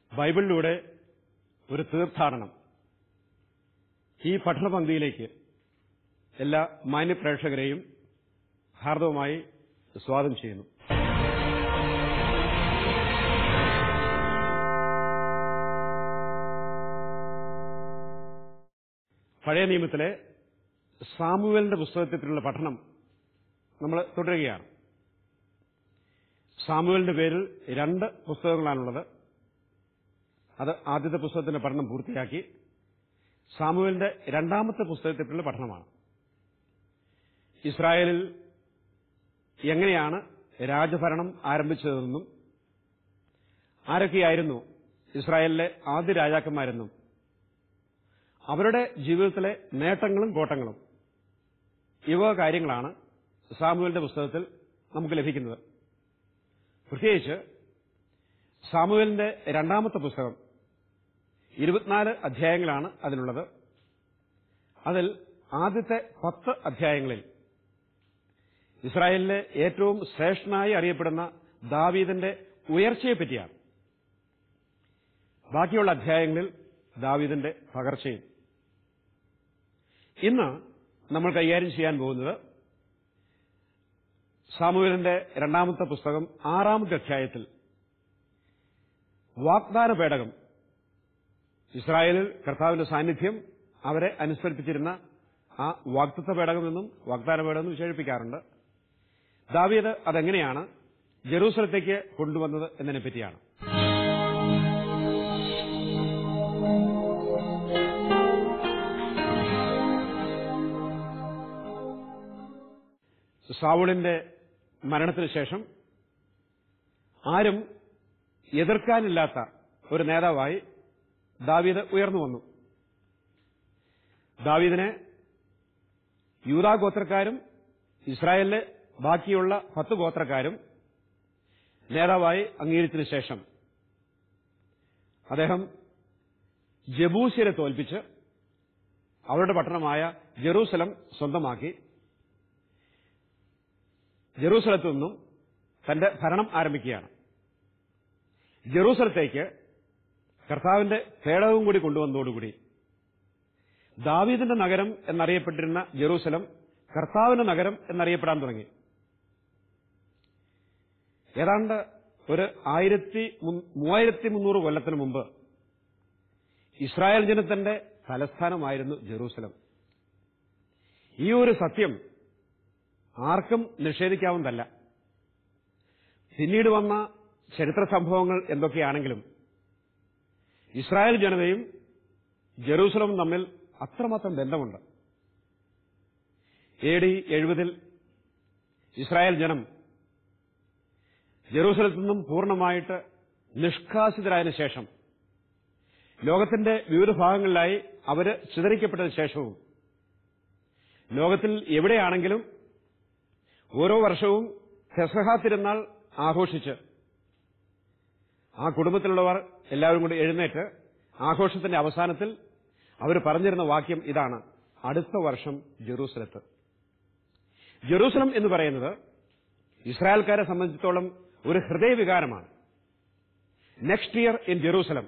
ബൈബിളിലൂടെ ഒരു തീർത്ഥാടനം ഈ പഠനപങ്ക്തിയിലേക്ക് എല്ലാ മാന്യപ്രേക്ഷകരെയും ഹാർദവമായി സ്വാഗതം ചെയ്യുന്നു പഴയ നിയമത്തിലെ സാമുവലിന്റെ പുസ്തകത്തിലുള്ള പഠനം നമ്മൾ തുടരുകയാണ് സാമുവലിന്റെ പേരിൽ രണ്ട് പുസ്തകങ്ങളാണുള്ളത് അത് ആദ്യത്തെ പുസ്തകത്തിന്റെ പഠനം പൂർത്തിയാക്കി സാമുവലിന്റെ രണ്ടാമത്തെ പുസ്തകത്തിലുള്ള പഠനമാണ് ഇസ്രായേലിൽ എങ്ങനെയാണ് രാജഭരണം ആരംഭിച്ചതെന്നും ആരൊക്കെയായിരുന്നു ഇസ്രായേലിലെ ആദ്യ രാജാക്കന്മാരെന്നും അവരുടെ ജീവിതത്തിലെ നേട്ടങ്ങളും കോട്ടങ്ങളും ഇവ കാര്യങ്ങളാണ് സാമുവലിന്റെ പുസ്തകത്തിൽ നമുക്ക് ലഭിക്കുന്നത് പ്രത്യേകിച്ച് സാമുവലിന്റെ രണ്ടാമത്തെ പുസ്തകം ഇരുപത്തിനാല് അധ്യായങ്ങളാണ് അതിനുള്ളത് അതിൽ ആദ്യത്തെ പത്ത് അധ്യായങ്ങളിൽ ഇസ്രായേലിലെ ഏറ്റവും ശ്രേഷ്ഠനായി അറിയപ്പെടുന്ന ദാവീദിന്റെ ഉയർച്ചയെപ്പറ്റിയാണ് ബാക്കിയുള്ള അധ്യായങ്ങളിൽ ദാവീദിന്റെ പകർച്ചയും ഇന്ന് നമ്മൾ കൈകാര്യം ചെയ്യാൻ പോകുന്നത് സാമൂഹലിന്റെ രണ്ടാമത്തെ പുസ്തകം ആറാമത്തെ അധ്യായത്തിൽ വാഗ്ദാന പേടകം ഇസ്രായേലിൽ കർത്താവിന്റെ സാന്നിധ്യം അവരെ അനുസ്മരിപ്പിച്ചിരുന്ന ആ വാഗ്ദത്ത പേടകമെന്നും വാഗ്ദാന പേടകം വിശേഷിപ്പിക്കാറുണ്ട് ദാവീദ് അതെങ്ങനെയാണ് ജെറൂസലത്തേക്ക് കൊണ്ടുവന്നത് എന്നതിനെപ്പറ്റിയാണ് സാവുളിന്റെ മരണത്തിന് ശേഷം ആരും എതിർക്കാനില്ലാത്ത ഒരു നേതാവായി ദാവീദ് ഉയർന്നു വന്നു ദാവീദിനെ യൂതാ ഗോത്രക്കാരും ഇസ്രായേലിലെ ബാക്കിയുള്ള പത്ത് ഗോത്രക്കാരും നേതാവായി അംഗീകരിച്ചതിനു ശേഷം അദ്ദേഹം ജബൂസിനെ തോൽപ്പിച്ച് അവരുടെ പട്ടണമായ ജെറൂസലം സ്വന്തമാക്കി ജെറൂസലത്തു നിന്നും തന്റെ ഭരണം ആരംഭിക്കുകയാണ് ജെറൂസലത്തേക്ക് കർത്താവിന്റെ പേടകവും കൂടി കൊണ്ടുവന്നതോടുകൂടി ദാവീദിന്റെ നഗരം എന്നറിയപ്പെട്ടിരുന്ന ജെറൂസലം കർത്താവിന്റെ നഗരം എന്നറിയപ്പെടാൻ തുടങ്ങി ഏതാണ്ട് ഒരു ആയിരത്തി മൂവായിരത്തി മുന്നൂറ് കൊല്ലത്തിന് മുമ്പ് ഇസ്രായേൽ ജനത്തിന്റെ തലസ്ഥാനമായിരുന്നു ജെറൂസലം ഈ ഒരു സത്യം ആർക്കും നിഷേധിക്കാവുന്നതല്ല പിന്നീട് വന്ന ചരിത്ര സംഭവങ്ങൾ എന്തൊക്കെയാണെങ്കിലും ഇസ്രായേൽ ജനതയും ജെറൂസലവും തമ്മിൽ അത്രമാത്രം ബന്ധമുണ്ട് എ ഡി എഴുപതിൽ ഇസ്രായേൽ ജനം ജെറൂസലത്തു നിന്നും പൂർണ്ണമായിട്ട് നിഷ്കാസിതരായതിനു ശേഷം ലോകത്തിന്റെ വിവിധ ഭാഗങ്ങളിലായി അവര് ചിതറിക്കപ്പെട്ടതിനു ശേഷവും ലോകത്തിൽ എവിടെയാണെങ്കിലും ഓരോ വർഷവും ഫെസഹ തിരുനാൾ ആഘോഷിച്ച് ആ കുടുംബത്തിലുള്ളവർ എല്ലാവരും കൂടി എഴുന്നേറ്റ് ആഘോഷത്തിന്റെ അവസാനത്തിൽ അവർ പറഞ്ഞിരുന്ന വാക്യം ഇതാണ് അടുത്ത വർഷം ജെറൂസലത്ത് ജെറൂസലം എന്ന് പറയുന്നത് ഇസ്രായേൽക്കാരെ സംബന്ധിച്ചിടത്തോളം ഒരു ഹൃദയവികാരമാണ് next year in Jerusalem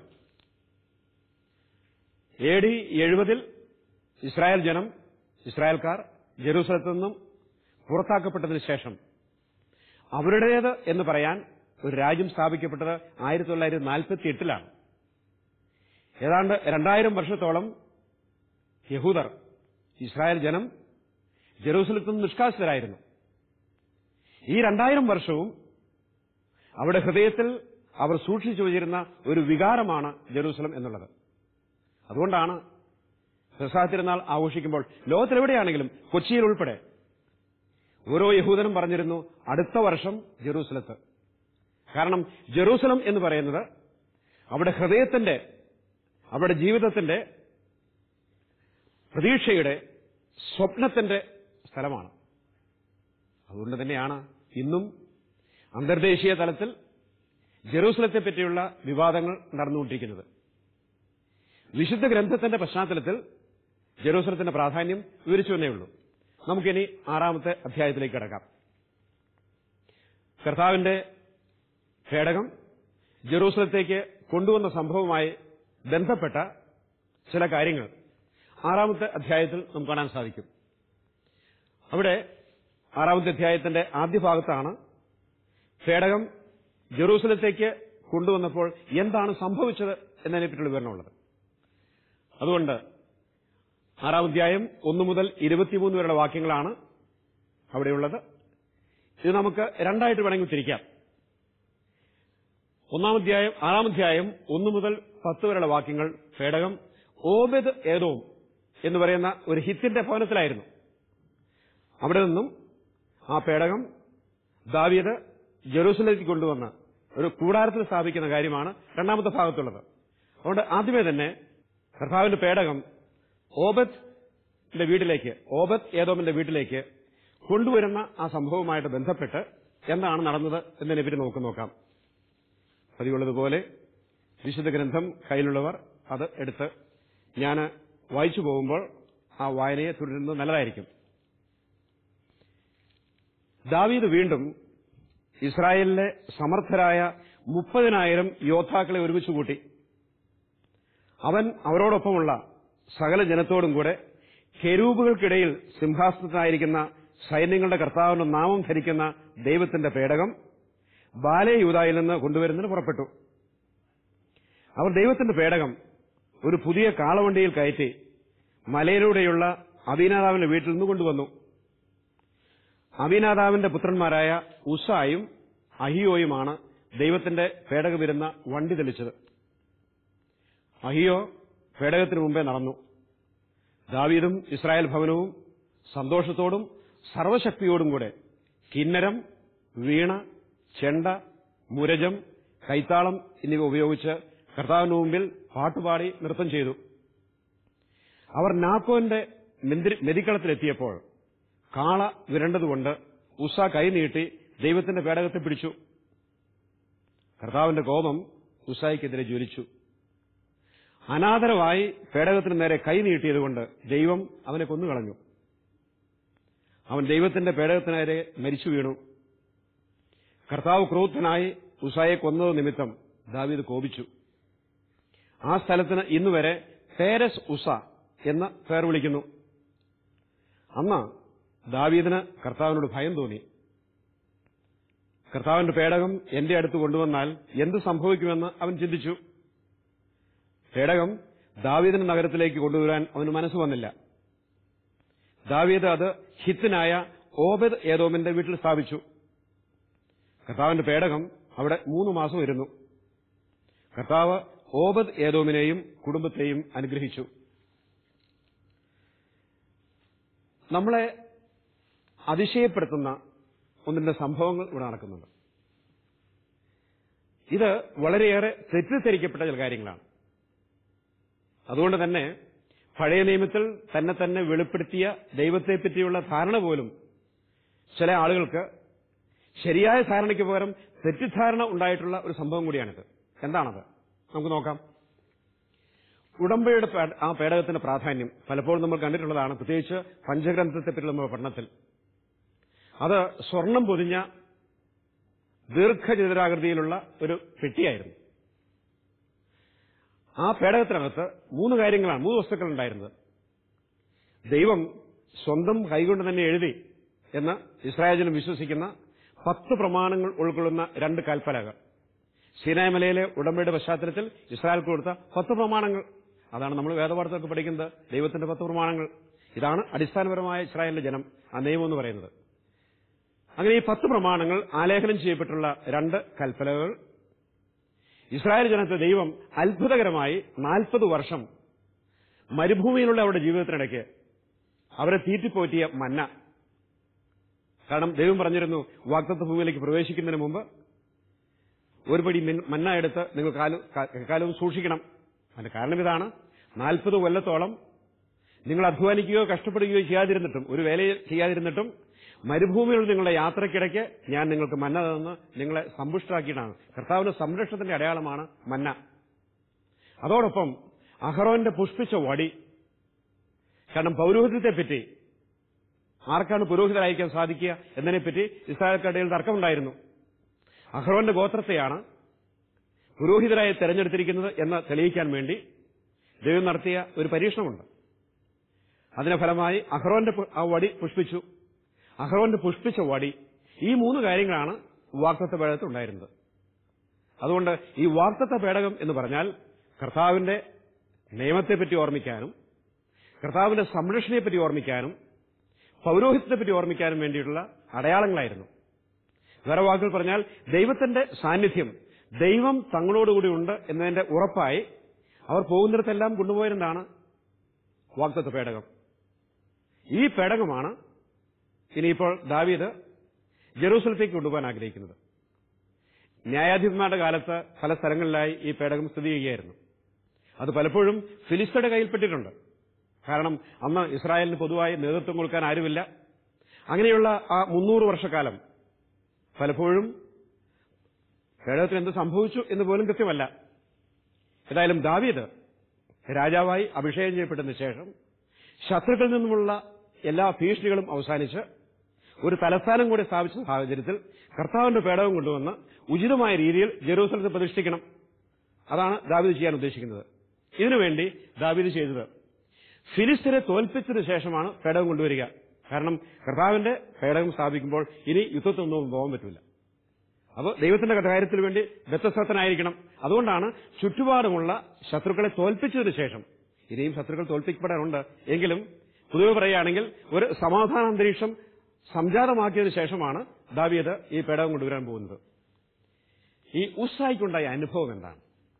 A D എഴുപതിൽ ഇസ്രായേൽ ജനം ഇസ്രായേൽക്കാർ ജെറൂസലത്തു നിന്നും പുറത്താക്കപ്പെട്ടതിന് ശേഷം അവരുടേത് എന്ന് പറയാൻ ഒരു രാജ്യം സ്ഥാപിക്കപ്പെട്ടത് ആയിരത്തി തൊള്ളായിരത്തി നാൽപ്പത്തി എട്ടിലാണ് ഏതാണ്ട് രണ്ടായിരം വർഷത്തോളം യഹൂദർ ഇസ്രായേൽ ജനം ജെറൂസലത്തു നിന്ന് നിഷ്കാസിതരായിരുന്നു ഈ രണ്ടായിരം വർഷവും അവിടെ ഹൃദയത്തിൽ അവർ സൂക്ഷിച്ചു വച്ചിരുന്ന ഒരു വികാരമാണ് ജെറൂസലം എന്നുള്ളത് അതുകൊണ്ടാണ് പെസാ തിരുനാൾ ആഘോഷിക്കുമ്പോൾ ലോകത്തിലെവിടെയാണെങ്കിലും കൊച്ചിയിൽ ഉൾപ്പെടെ ഓരോ യഹൂദനും പറഞ്ഞിരുന്നു അടുത്ത വർഷം ജെറൂസലത്ത് കാരണം ജെറൂസലം എന്ന് പറയുന്നത് അവിടെ ഹൃദയത്തിന്റെ അവിടെ ജീവിതത്തിന്റെ പ്രതീക്ഷയുടെ സ്വപ്നത്തിന്റെ സ്ഥലമാണ് അതുകൊണ്ട് തന്നെയാണ് ഇന്നും അന്തർദേശീയ തലത്തിൽ ജെറൂസലത്തെ പറ്റിയുള്ള വിവാദങ്ങൾ നടന്നുകൊണ്ടിരിക്കുന്നത് വിശുദ്ധ ഗ്രന്ഥത്തിന്റെ പശ്ചാത്തലത്തിൽ ജെറൂസലത്തിന്റെ പ്രാധാന്യം വിവരിച്ചു എന്നേ ഉള്ളൂ നമുക്കിനി ആറാമത്തെ അധ്യായത്തിലേക്ക് കിടക്കാം കർത്താവിന്റെ പേടകം ജെറൂസലത്തേക്ക് കൊണ്ടുവന്ന സംഭവവുമായി ബന്ധപ്പെട്ട ചില കാര്യങ്ങൾ ആറാമത്തെ അധ്യായത്തിൽ നമുക്ക് കാണാൻ സാധിക്കും അവിടെ ആറാമത്തെ അധ്യായത്തിന്റെ ആദ്യ ഭാഗത്താണ് പേടകം ജെറൂസലത്തേക്ക് കൊണ്ടുവന്നപ്പോൾ എന്താണ് സംഭവിച്ചത് എന്നതിനെപ്പറ്റിയുള്ള വിവരണമുള്ളത് അതുകൊണ്ട് ആറാം അധ്യായം ഒന്നു മുതൽ ഇരുപത്തിമൂന്ന് വരെയുള്ള വാക്യങ്ങളാണ് അവിടെയുള്ളത് ഇത് നമുക്ക് രണ്ടായിട്ട് വേണമെങ്കിൽ തിരിക്കാം ഒന്നാം അധ്യായം ആറാം അധ്യായം ഒന്നു മുതൽ പത്ത് വരെയുള്ള വാക്യങ്ങൾ പേടകം ഓബെദ് ഏതോം എന്ന് പറയുന്ന ഒരു ഹിത്തിന്റെ ഭവനത്തിലായിരുന്നു അവിടെ നിന്നും ആ പേടകം ദാവീദ് ജെറൂസലേക്ക് കൊണ്ടുവന്ന് ഒരു കൂടാരത്തിൽ സ്ഥാപിക്കുന്ന കാര്യമാണ് രണ്ടാമത്തെ ഭാഗത്തുള്ളത് അതുകൊണ്ട് ആദ്യമേ തന്നെ കർത്താവിന്റെ പേടകം ഓബത്തിന്റെ വീട്ടിലേക്ക് ഓബത് ഏതോമിന്റെ വീട്ടിലേക്ക് കൊണ്ടുവരുന്ന ആ സംഭവവുമായിട്ട് ബന്ധപ്പെട്ട് എന്താണ് നടന്നത് എന്നതിനെപ്പറ്റി നമുക്ക് നോക്കാം പതിവുള്ളതുപോലെ വിശുദ്ധ ഗ്രന്ഥം കയ്യിലുള്ളവർ അത് എടുത്ത് ഞാൻ വായിച്ചു പോകുമ്പോൾ ആ വായനയെ തുടരുന്നത് നല്ലതായിരിക്കും ദാവീദ് വീണ്ടും ഇസ്രായേലിലെ സമർത്ഥരായ മുപ്പതിനായിരം യോദ്ധാക്കളെ ഒരുമിച്ച് കൂട്ടി അവൻ അവരോടൊപ്പമുള്ള സകല ജനത്തോടും കൂടെ കെരൂബുകൾക്കിടയിൽ സിംഹാസനത്തിനായിരിക്കുന്ന സൈന്യങ്ങളുടെ കർത്താവിന്റെ നാമം ധരിക്കുന്ന ദൈവത്തിന്റെ പേടകം ബാലേ യൂതായിൽ നിന്ന് കൊണ്ടുവരുന്നതിന് പുറപ്പെട്ടു അവർ ദൈവത്തിന്റെ പേടകം ഒരു പുതിയ കാളവണ്ടിയിൽ കയറ്റി മലയിലൂടെയുള്ള അബീനാദാവിന്റെ വീട്ടിൽ നിന്ന് കൊണ്ടുവന്നു അബീനാദാവിന്റെ പുത്രന്മാരായ ഉസായും അഹിയോയുമാണ് ദൈവത്തിന്റെ പേടകമിരുന്ന വണ്ടി തെളിച്ചത് അഹിയോ പേടകത്തിന് മുമ്പേ നടന്നു ദാവീദും ഇസ്രായേൽ ഭവനവും സന്തോഷത്തോടും സർവശക്തിയോടും കൂടെ കിന്നരം വീണ ചെണ്ട മുരജം കൈത്താളം എന്നിവ ഉപയോഗിച്ച് കർത്താവിന് മുമ്പിൽ പാട്ടുപാടി നൃത്തം ചെയ്തു അവർ നാക്കോന്റെ മെതിക്കളത്തിലെത്തിയപ്പോൾ കാള വിരണ്ടതുകൊണ്ട് ഉഷ കൈനീട്ടി ദൈവത്തിന്റെ പേടകത്തെ പിടിച്ചു കർത്താവിന്റെ കോപം ഉഷായ്ക്കെതിരെ ജ്വലിച്ചു അനാദരവായി പേടകത്തിന് നേരെ കൈ നീട്ടിയതുകൊണ്ട് ദൈവം അവനെ കൊന്നുകളഞ്ഞു അവൻ ദൈവത്തിന്റെ പേടകത്തിന് നേരെ മരിച്ചു വീണു കർത്താവ് ക്രൂദ്ധനായി ഉഷായെ കൊന്നത് നിമിത്തം ദാവീദ് കോപിച്ചു ആ സ്ഥലത്തിന് ഇന്നുവരെ പേരസ് ഉഷ എന്ന് പേർ വിളിക്കുന്നു അന്ന് ദാവീദിന് കർത്താവിനോട് ഭയം തോന്നി കർത്താവിന്റെ പേടകം എന്റെ അടുത്ത് കൊണ്ടുവന്നാൽ എന്ത് സംഭവിക്കുമെന്ന് അവൻ ചിന്തിച്ചു പേടകം ദാവീദിന്റെ നഗരത്തിലേക്ക് കൊണ്ടുവരാൻ അവന് മനസ്സ് വന്നില്ല ദാവീദ് അത് ഹിത്തിനായ ഓബദ് ഏതോമിന്റെ വീട്ടിൽ സ്ഥാപിച്ചു കർത്താവിന്റെ പേടകം അവിടെ മൂന്ന് മാസം ഇരുന്നു കർത്താവ് ഓബദ് ഏതോമിനെയും കുടുംബത്തെയും അനുഗ്രഹിച്ചു നമ്മളെ അതിശയപ്പെടുത്തുന്ന ഒന്നിന്റെ സംഭവങ്ങൾ ഇവിടെ നടക്കുന്നുണ്ട് ഇത് വളരെയേറെ തെറ്റിദ്ധരിക്കപ്പെട്ട ചില കാര്യങ്ങളാണ് അതുകൊണ്ട് തന്നെ പഴയ നിയമത്തിൽ തന്നെ തന്നെ വെളിപ്പെടുത്തിയ ദൈവത്തെ പറ്റിയുള്ള ധാരണ പോലും ചില ആളുകൾക്ക് ശരിയായ ധാരണയ്ക്ക് പകരം തെറ്റിദ്ധാരണ ഉണ്ടായിട്ടുള്ള ഒരു സംഭവം കൂടിയാണിത് എന്താണത് നമുക്ക് നോക്കാം ഉടമ്പയുടെ പേ- ആ പേടകത്തിന്റെ പ്രാധാന്യം പലപ്പോഴും നമ്മൾ കണ്ടിട്ടുള്ളതാണ് പ്രത്യേകിച്ച് പഞ്ചഗ്രന്ഥത്തെ പറ്റിയുള്ള നമ്മുടെ പഠനത്തിൽ അത് സ്വർണം പൊതിഞ്ഞ ദീർഘചതുരാകൃതിയിലുള്ള ഒരു പെട്ടിയായിരുന്നു ആ പേടകത്തിനകത്ത് മൂന്ന് കാര്യങ്ങളാണ് മൂന്ന് വസ്തുക്കൾ ഉണ്ടായിരുന്നത് ദൈവം സ്വന്തം കൈകൊണ്ട് തന്നെ എഴുതി എന്ന് ഇസ്രായേലിനും വിശ്വസിക്കുന്ന പത്ത് പ്രമാണങ്ങൾ ഉൾക്കൊള്ളുന്ന രണ്ട് കൽപ്പലകൾ സീനായ് മലയിലെ ഉടമ്പടിയുടെ പശ്ചാത്തലത്തിൽ ഇസ്രായേൽക്ക് കൊടുത്ത പത്ത് പ്രമാണങ്ങൾ അതാണ് നമ്മൾ വേദപാഠത്തൊക്കെ പഠിക്കുന്നത് ദൈവത്തിന്റെ പത്ത് പ്രമാണങ്ങൾ ഇതാണ് അടിസ്ഥാനപരമായ ഇസ്രായേലിന്റെ ജനം ആ നിയമം എന്ന് പറയുന്നത് അങ്ങനെ ഈ പത്ത് പ്രമാണങ്ങൾ ആലേഖനം ചെയ്യപ്പെട്ടുള്ള രണ്ട് കൽപ്പലകൾ ഇസ്രായേൽ ജനത്തെ ദൈവം അത്ഭുതകരമായി നാൽപ്പത് വർഷം മരുഭൂമിയിലുള്ള അവരുടെ ജീവിതത്തിനിടയ്ക്ക് അവരെ തീറ്റിപ്പോറ്റിയ മന്ന കാരണം ദൈവം പറഞ്ഞിരുന്നു വാക്തത്വ ഭൂമിയിലേക്ക് പ്രവേശിക്കുന്നതിന് മുമ്പ് ഒരു പടി മിൻ- മന്ന എടുത്ത് നിങ്ങൾ കാലു- കാ- കാലവും സൂക്ഷിക്കണം അതിന്റെ കാരണം ഇതാണ് നാൽപ്പത് കൊല്ലത്തോളം നിങ്ങൾ അധ്വാനിക്കുകയോ കഷ്ടപ്പെടുകയോ ചെയ്യാതിരുന്നിട്ടും ഒരു വേല ചെയ്യാതിരുന്നിട്ടും മരുഭൂമിയിൽ നിങ്ങളുടെ യാത്രക്കിടയ്ക്ക് ഞാൻ നിങ്ങൾക്ക് മന്ന തന്ന് നിങ്ങളെ സമ്പുഷ്ടരാക്കിയിട്ടാണ് കർത്താവിന്റെ സംരക്ഷണത്തിന്റെ അടയാളമാണ് മന്ന അതോടൊപ്പം അഹറോന്റെ പുഷ്പിച്ച വടി കാരണം പൗരോഹിത്യത്തെപ്പറ്റി ആർക്കാണ് പുരോഹിതരായിരിക്കാൻ സാധിക്കുക എന്നതിനെപ്പറ്റി ഇസ്രായേൽക്കടയിൽ തർക്കമുണ്ടായിരുന്നു അഹ്റോന്റെ ഗോത്രത്തെയാണ് പുരോഹിതരായി തെരഞ്ഞെടുത്തിരിക്കുന്നത് എന്ന് തെളിയിക്കാൻ വേണ്ടി ദൈവം നടത്തിയ ഒരു പരീക്ഷണമുണ്ട് അതിന്റെ ഫലമായി അഹ്റോന്റെ പു- ആ വടി പുഷ്പിച്ചു അഹ്റോന്റെ പുഷ്പിച്ച വടി ഈ മൂന്ന് കാര്യങ്ങളാണ് വാക്തത്വ പേടകത്തിൽ ഉണ്ടായിരുന്നത് അതുകൊണ്ട് ഈ വാക്തത്വ പേടകം എന്ന് പറഞ്ഞാൽ കർത്താവിന്റെ നിയമത്തെപ്പറ്റി ഓർമ്മിക്കാനും കർത്താവിന്റെ സംരക്ഷണയെപ്പറ്റി ഓർമ്മിക്കാനും പൗരോഹിത്യത്തെപ്പറ്റി ഓർമ്മിക്കാനും വേണ്ടിയിട്ടുള്ള അടയാളങ്ങളായിരുന്നു വേറെ വാക്കുകൾ പറഞ്ഞാൽ ദൈവത്തിന്റെ സാന്നിധ്യം ദൈവം തങ്ങളോടുകൂടി ഉണ്ട് എന്നതിന്റെ ഉറപ്പായി അവർ പോകുന്നിടത്തെല്ലാം കൊണ്ടുപോയിരുന്നതാണ് വാക്തത്വ പേടകം ഈ പേടകമാണ് ഇനിയിപ്പോൾ ദാവീദ് ജെറൂസലത്തേക്ക് കൊണ്ടുപോകാൻ ആഗ്രഹിക്കുന്നത് ന്യായാധിപന്മാരുടെ കാലത്ത് പല സ്ഥലങ്ങളിലായി ഈ പേടകം സ്ഥിതി ചെയ്യുകയായിരുന്നു അത് പലപ്പോഴും ഫിലിസ്തയുടെ കയ്യിൽപ്പെട്ടിട്ടുണ്ട് കാരണം അന്ന് ഇസ്രായേലിന് പൊതുവായി നേതൃത്വം കൊടുക്കാൻ ആരുമില്ല അങ്ങനെയുള്ള ആ മുന്നൂറ് വർഷക്കാലം പലപ്പോഴും പേടകത്തിന് എന്ത് സംഭവിച്ചു എന്ന് പോലും കൃത്യമല്ല ഏതായാലും ദാവീദ് രാജാവായി അഭിഷേകം ചെയ്യപ്പെട്ടതിന് ശേഷം ശത്രുക്കളിൽ നിന്നുമുള്ള എല്ലാ ഭീഷണികളും അവസാനിച്ച് ഒരു തലസ്ഥാനം കൂടി സ്ഥാപിച്ച സാഹചര്യത്തിൽ കർത്താവിന്റെ പേടകം കൊണ്ടുവന്ന് ഉചിതമായ രീതിയിൽ ജെറൂസലത്തിൽ പ്രതിഷ്ഠിക്കണം അതാണ് ദാവീദ് ചെയ്യാൻ ഉദ്ദേശിക്കുന്നത് ഇതിനുവേണ്ടി ദാവീദ് ചെയ്തത് ഫിലിസ്തീനെ തോൽപ്പിച്ചതിന് ശേഷമാണ് പേടകം കൊണ്ടുവരിക കാരണം കർത്താവിന്റെ പേടകം സ്ഥാപിക്കുമ്പോൾ ഇനി യുദ്ധത്തിനൊന്നും പോകാൻ പറ്റില്ല അപ്പോൾ ദൈവത്തിന്റെ കാര്യത്തിൽ വേണ്ടി വ്യത്യസ്തനായിരിക്കണം അതുകൊണ്ടാണ് ചുറ്റുപാടുമുള്ള ശത്രുക്കളെ തോൽപ്പിച്ചതിന് ശേഷം ഇനിയും ശത്രുക്കൾ തോൽപ്പിക്കപ്പെടാനുണ്ട് എങ്കിലും പൊതുവെ പറയുകയാണെങ്കിൽ ഒരു സമാധാന അന്തരീക്ഷം സംജാതമാക്കിയതിനു ശേഷമാണ് ദാവീദ് ഈ പേടകം കൊണ്ടുവരാൻ പോകുന്നത് ഈ ഉസ്സായിക്കുണ്ടായ അനുഭവം എന്താണ്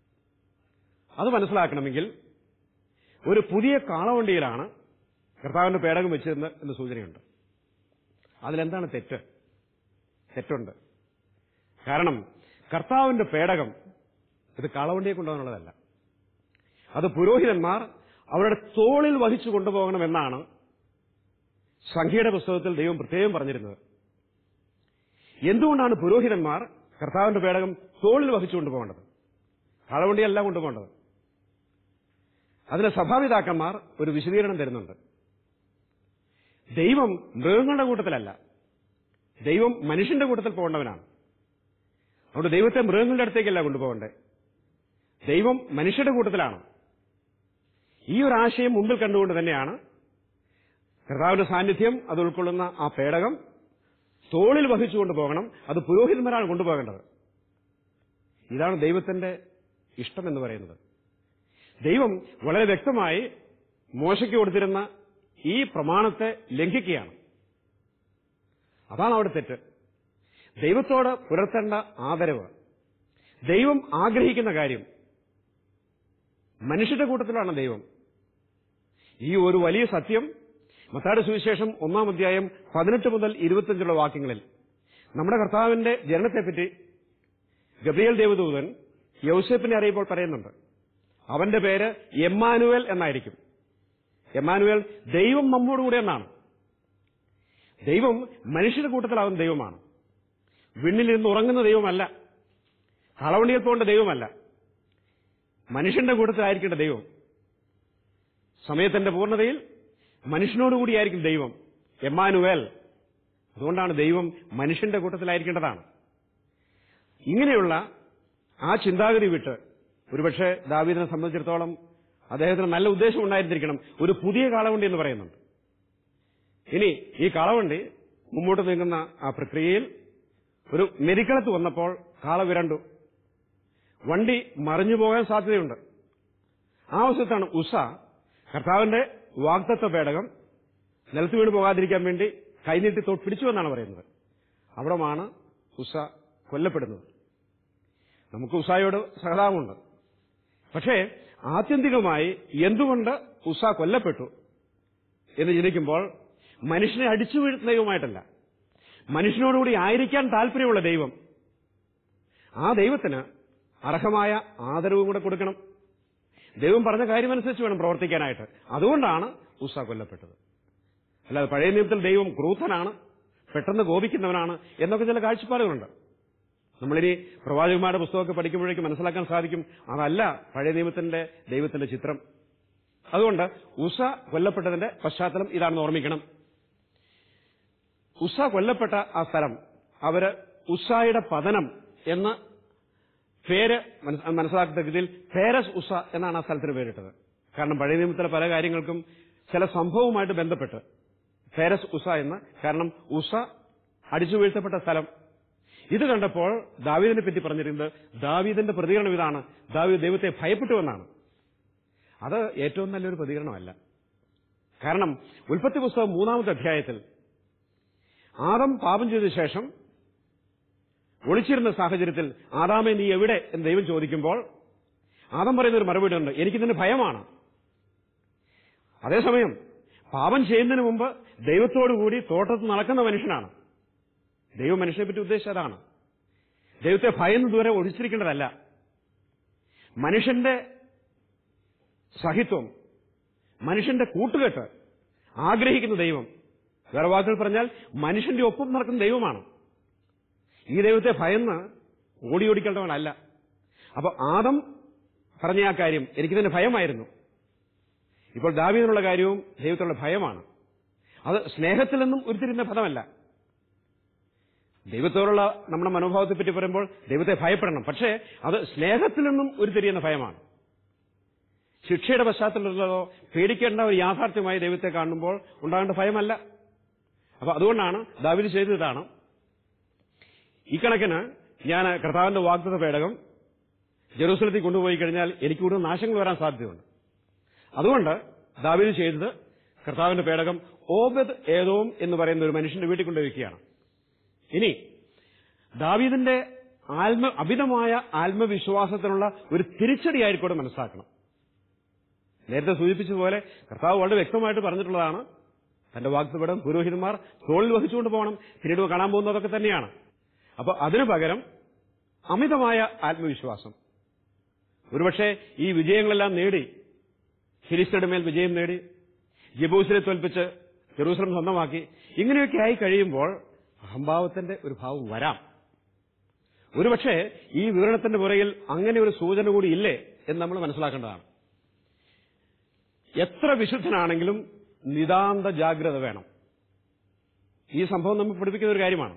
അത് മനസ്സിലാക്കണമെങ്കിൽ ഒരു പുതിയ കാളവണ്ടിയിലാണ് കർത്താവിന്റെ പേടകം വെച്ചതെന്ന് എന്ന് സൂചനയുണ്ട് അതിലെന്താണ് തെറ്റ് തെറ്റുണ്ട് കാരണം കർത്താവിന്റെ പേടകം ഇത് കാളവണ്ടിയെ കൊണ്ടുപോകാനുള്ളതല്ല അത് പുരോഹിതന്മാർ അവരുടെ തോളിൽ വഹിച്ചു കൊണ്ടുപോകണമെന്നാണ് സംഖ്യയുടെ പുസ്തകത്തിൽ ദൈവം പ്രത്യേകം പറഞ്ഞിരുന്നത് എന്തുകൊണ്ടാണ് പുരോഹിതന്മാർ കർത്താവിന്റെ പേടകം തോളിൽ വഹിച്ചു കൊണ്ടുപോകേണ്ടത് കാളവണ്ടിയല്ല കൊണ്ടുപോകേണ്ടത് അതിന് സഭാപിതാക്കന്മാർ ഒരു വിശദീകരണം തരുന്നുണ്ട് ദൈവം മൃഗങ്ങളുടെ കൂട്ടത്തിലല്ല ദൈവം മനുഷ്യന്റെ കൂട്ടത്തിൽ പോകേണ്ടവനാണ് അതുകൊണ്ട് ദൈവത്തെ മൃഗങ്ങളുടെ അടുത്തേക്കല്ല കൊണ്ടുപോകണ്ടേ ദൈവം മനുഷ്യരുടെ കൂട്ടത്തിലാണ് ഈ ഒരു ആശയം മുമ്പിൽ കണ്ടുകൊണ്ട് തന്നെയാണ് കർത്താവിന്റെ സാന്നിധ്യം അത് ഉൾക്കൊള്ളുന്ന ആ പേടകം തോളിൽ വഹിച്ചുകൊണ്ട് പോകണം അത് പുരോഹിതന്മാരാണ് കൊണ്ടുപോകേണ്ടത് ഇതാണ് ദൈവത്തിന്റെ ഇഷ്ടം എന്ന് പറയുന്നത് ദൈവം വളരെ വ്യക്തമായി മോശയ്ക്ക് കൊടുത്തിരുന്ന ഈ പ്രമാണത്തെ ലംഘിക്കുകയാണ് അതാണ് അവിടെ തെറ്റ് ദൈവത്തോട് പുലർത്തേണ്ട ആദരവ് ദൈവം ആഗ്രഹിക്കുന്ന കാര്യം മനുഷ്യന്റെ കൂട്ടത്തിലാണ് ദൈവം ഈ ഒരു വലിയ സത്യം മത്തായുടെ സുവിശേഷം ഒന്നാം അധ്യായം പതിനെട്ട് മുതൽ ഇരുപത്തിയഞ്ചുള്ള വാക്യങ്ങളിൽ നമ്മുടെ കർത്താവിന്റെ ജനനത്തെപ്പറ്റി ഗബ്രിയേൽ ദേവദൂതൻ യൗസേപ്പിനെ അറിയുമ്പോൾ പറയുന്നുണ്ട് അവന്റെ പേര് എമ്മാനുവേൽ എന്നായിരിക്കും എമ്മാനുവേൽ ദൈവം നമ്മോടുകൂടെ എന്നാണ് ദൈവം മനുഷ്യരുടെ കൂട്ടത്തിലാവുന്ന ദൈവമാണ് വിണ്ണിൽ നിന്ന് ഉറങ്ങുന്ന ദൈവമല്ല കളവണ്ടിയിൽ പോകേണ്ട ദൈവമല്ല മനുഷ്യന്റെ കൂട്ടത്തിലായിരിക്കേണ്ട ദൈവം സമയത്തിന്റെ പൂർണ്ണതയിൽ മനുഷ്യനോടുകൂടിയായിരിക്കും ദൈവം എമ്മാനുവേൽ അതുകൊണ്ടാണ് ദൈവം മനുഷ്യന്റെ കൂട്ടത്തിലായിരിക്കേണ്ടതാണ് ഇങ്ങനെയുള്ള ആ ചിന്താഗതി വിട്ട് ഒരുപക്ഷെ ദാവീദിനെ സംബന്ധിച്ചിടത്തോളം അദ്ദേഹത്തിന് നല്ല ഉദ്ദേശം ഉണ്ടായിരുന്നിരിക്കണം ഒരു പുതിയ കാളവണ്ടി എന്ന് പറയുന്നുണ്ട് ഇനി ഈ കാളവണ്ടി മുമ്പോട്ട് നീങ്ങുന്ന ആ പ്രക്രിയയിൽ ഒരു മെരിക്കളത്ത് വന്നപ്പോൾ കാള വിരണ്ടു വണ്ടി മറിഞ്ഞു പോകാൻ സാധ്യതയുണ്ട് ആ അവസരത്താണ് ഉഷ കർത്താവിന്റെ വാഗ്ദത്വ പേടകം നിലത്ത് വീണ് പോകാതിരിക്കാൻ വേണ്ടി കൈനീട്ടി തൊട്ട് പിടിച്ചു എന്നാണ് പറയുന്നത് അവിടമാണ് ഉഷ കൊല്ലപ്പെടുന്നത് നമുക്ക് ഉഷായോട് സഹതാപമുണ്ട് പക്ഷേ ആത്യന്തികമായി എന്തുകൊണ്ട് ഉഷ കൊല്ലപ്പെട്ടു എന്ന് ചിന്തിക്കുമ്പോൾ മനുഷ്യനെ അടിച്ചു വീഴ്ത്തുന്ന ദൈവമായിട്ടല്ല മനുഷ്യനോടുകൂടി ആയിരിക്കാൻ താല്പര്യമുള്ള ദൈവം ആ ദൈവത്തിന് അർഹമായ ആദരവും കൂടെ കൊടുക്കണം ദൈവം പറഞ്ഞ കാര്യമനുസരിച്ച് വേണം പ്രവർത്തിക്കാനായിട്ട് അതുകൊണ്ടാണ് ഉഷ കൊല്ലപ്പെട്ടത് അല്ലാതെ പഴയ നിയമത്തിൽ ദൈവം ക്രൂദ്ധനാണ് പെട്ടെന്ന് കോപിക്കുന്നവനാണ് എന്നൊക്കെ ചില കാഴ്ചപ്പാടുകളുണ്ട് നമ്മളിനി പ്രവാചകന്മാരുടെ പുസ്തകമൊക്കെ പഠിക്കുമ്പോഴേക്കും മനസ്സിലാക്കാൻ സാധിക്കും അതല്ല പഴയ നിയമത്തിന്റെ ദൈവത്തിന്റെ ചിത്രം അതുകൊണ്ട് ഉഷ കൊല്ലപ്പെട്ടതിന്റെ പശ്ചാത്തലം ഇതാണെന്ന് ഓർമ്മിക്കണം ഉഷ കൊല്ലപ്പെട്ട ആ സ്ഥലം അവര് ഉഷായുടെ പതനം എന്ന് പേര് മനസ്- മനസ്സിലാക്കത്തക്ക രീതിയിൽ പേരസ് ഉസ എന്നാണ് ആ സ്ഥലത്തിന് പേരിട്ടത് കാരണം പഴയ നിയമത്തിലെ പല കാര്യങ്ങൾക്കും ചില സംഭവവുമായിട്ട് ബന്ധപ്പെട്ട് പേരസ് ഉസ എന്ന് കാരണം ഉസ അടിച്ചു വീഴ്ത്തപ്പെട്ട സ്ഥലം ഇത് കണ്ടപ്പോൾ ദാവീദിനെ പറ്റി പറഞ്ഞിരുന്നത് ദാവീദിന്റെ പ്രതികരണം ഇതാണ് ദാവീദ് ദൈവത്തെ ഭയപ്പെട്ടുവെന്നാണ് അത് ഏറ്റവും നല്ലൊരു പ്രതികരണമല്ല കാരണം ഉൽപ്പത്തി പുസ്തകം മൂന്നാമത്തെ അധ്യായത്തിൽ ആദം പാപം ചെയ്ത ശേഷം ഒളിച്ചിരുന്ന സാഹചര്യത്തിൽ ആദാമെ നീ എവിടെ എന്ന് ദൈവം ചോദിക്കുമ്പോൾ ആദം പറയുന്ന ഒരു മറുപടി ഉണ്ട് എനിക്കിതിന് ഭയമാണ് അതേസമയം പാപം ചെയ്യുന്നതിന് മുമ്പ് ദൈവത്തോടുകൂടി തോട്ടത്തിൽ നടക്കുന്ന മനുഷ്യനാണ് ദൈവം മനുഷ്യനെ പറ്റി ഉദ്ദേശിച്ചത് അതാണ് ദൈവത്തെ ഭയന്ന് ദൂരെ ഒഴിച്ചിരിക്കേണ്ടതല്ല മനുഷ്യന്റെ സഹിത്വം മനുഷ്യന്റെ കൂട്ടുകെട്ട് ആഗ്രഹിക്കുന്ന ദൈവം വേറെ വാക്കുകൾ പറഞ്ഞാൽ മനുഷ്യന്റെ ഒപ്പം നടക്കുന്ന ദൈവമാണ് ഈ ദൈവത്തെ ഭയന്ന് ഓടി ഓടിക്കേണ്ടവനല്ല അപ്പൊ ആദം പറഞ്ഞ ആ കാര്യം എനിക്കിതിന്റെ ഭയമായിരുന്നു ഇപ്പോൾ ദാവീദിനുള്ള കാര്യവും ദൈവത്തിലുള്ള ഭയമാണ് അത് സ്നേഹത്തിൽ നിന്നും ഉരുത്തിരിയുന്ന പദമല്ല ദൈവത്തോടുള്ള നമ്മുടെ മനോഭാവത്തെ പറ്റി പറയുമ്പോൾ ദൈവത്തെ ഭയപ്പെടണം പക്ഷേ അത് സ്നേഹത്തിൽ നിന്നും ഉരുത്തിരിയുന്ന ഭയമാണ് ശിക്ഷയുടെ പശ്ചാത്തലത്തിലുള്ളതോ പേടിക്കേണ്ട ഒരു യാഥാർത്ഥ്യമായി ദൈവത്തെ കാണുമ്പോൾ ഉണ്ടാകേണ്ട ഭയമല്ല അപ്പൊ അതുകൊണ്ടാണ് ദാവിദ് ചെയ്തത് ഇതാണ് ഇക്കണക്കിന് ഞാൻ കർത്താവിന്റെ വാഗ്ദത്ത പേടകം ജെറൂസലത്തിൽ കൊണ്ടുപോയി കഴിഞ്ഞാൽ എനിക്ക് കൂടുതൽ നാശങ്ങൾ വരാൻ സാധ്യതയുണ്ട് അതുകൊണ്ട് ദാവീദ് ചെയ്തത് കർത്താവിന്റെ പേടകം ഓബദ് ഏതോം എന്ന് പറയുന്ന ഒരു മനുഷ്യന്റെ വീട്ടിൽ കൊണ്ടുവയ്ക്കുകയാണ് ഇനി ദാവീദിന്റെ ആത്മ അമിതമായ ആത്മവിശ്വാസത്തിനുള്ള ഒരു തിരിച്ചടിയായിരിക്കും മനസ്സിലാക്കണം നേരത്തെ സൂചിപ്പിച്ചതുപോലെ കർത്താവ് വളരെ വ്യക്തമായിട്ട് പറഞ്ഞിട്ടുള്ളതാണ് തന്റെ വാക്തപടം പുരോഹിതന്മാർ തോളിൽ വഹിച്ചുകൊണ്ട് പോകണം പിന്നീട് കാണാൻ പോകുന്നതൊക്കെ തന്നെയാണ് അപ്പൊ അതിനു പകരം അമിതമായ ആത്മവിശ്വാസം ഒരുപക്ഷെ ഈ വിജയങ്ങളെല്ലാം നേടി ഫിലിസ്തയുടെ മേൽ വിജയം നേടി ജബൂസിനെ തോൽപ്പിച്ച് ജെറൂസലം സ്വന്തമാക്കി ഇങ്ങനെയൊക്കെ ആയി കഴിയുമ്പോൾ അഹംഭാവത്തിന്റെ ഒരു ഭാവം വരാം ഒരുപക്ഷെ ഈ വിവരണത്തിന്റെ പുറകിൽ അങ്ങനെ ഒരു സൂചന കൂടി ഇല്ലേ എന്ന് നമ്മൾ മനസ്സിലാക്കേണ്ടതാണ് എത്ര വിശുദ്ധനാണെങ്കിലും നിതാന്ത ജാഗ്രത വേണം ഈ സംഭവം നമ്മൾ പഠിപ്പിക്കുന്ന ഒരു കാര്യമാണ്